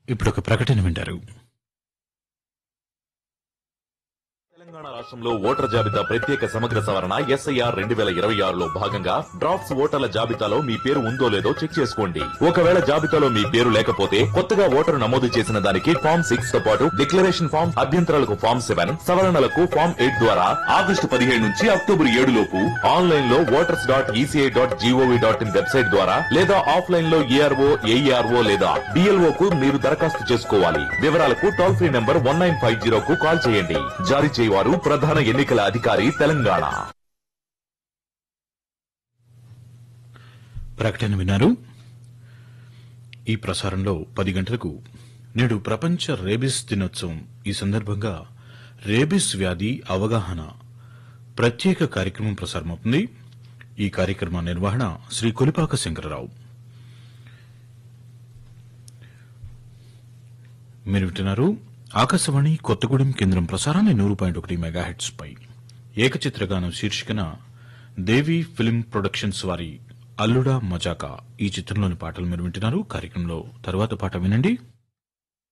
ఇప్పుడు ఒక ప్రకటన వింటారు తెలంగాణ రాష్ట్రంలో ఓటర్ జాబితా ప్రత్యేక సమగ్ర సవరణ ఎస్ఐఆర్ రెండు వేల ఇరవై ఆరులో భాగంగా డ్రాఫ్ట్స్ ఓటర్ల జాబితాలో మీ పేరు ఉందో లేదో చెక్ చేసుకోండి ఒకవేళ జాబితాలో మీ పేరు లేకపోతే కొత్తగా ఓటరు నమోదు చేసిన దానికి ఫామ్ సిక్స్ తో పాటు డిక్లరేషన్ ఫామ్ అభ్యంతరాలకు ఫామ్ సెవెన్ సవరణలకు ఫామ్ ఎయిట్ ద్వారా ఆగస్టు పదిహేడు నుంచి అక్టోబర్ ఏడు లోపు ఆన్లైన్ లో voters dot ECI dot GOV dot in website ద్వారా లేదా ఆఫ్లైన్ లో ఏఆర్ఓ ఏఈఆర్ఓ లేదా డిఎల్ఓ కు మీరు దరఖాస్తు చేసుకోవాలి వివరాలకు toll free number one nine five zero కు కాల్ చేయండి జారీ చేయవారు ప్రధాన ఎన్నికల అధికారి తెలంగాణ ప్రకటన విన్నారు ఈ ప్రసారంలో పది గంటలకు నేడు ప్రపంచ రేబిస్ దినోత్సవం ఈ సందర్భంగా రేబిస్ వ్యాధి అవగాహన ప్రత్యేక కార్యక్రమం ప్రసారమవుతుంది ఈ కార్యక్రమ నిర్వహణ శ్రీ కొలిపాక శంకరరావు మీరు వింటున్నారు ఆకాశవాణి కొత్తగూడెం కేంద్రం ప్రసారాన్ని నూరు పాయింట్ ఒకటి మెగాహెట్స్ పై ఏకచిత్రగానం శీర్షికన దేవి ఫిల్మ్ ప్రొడక్షన్స్ వారి అల్లుడా మజాకా ఈ చిత్రంలోని పాటలు మీరు వింటున్నారు కార్యక్రమంలో తరువాత పాట వినండి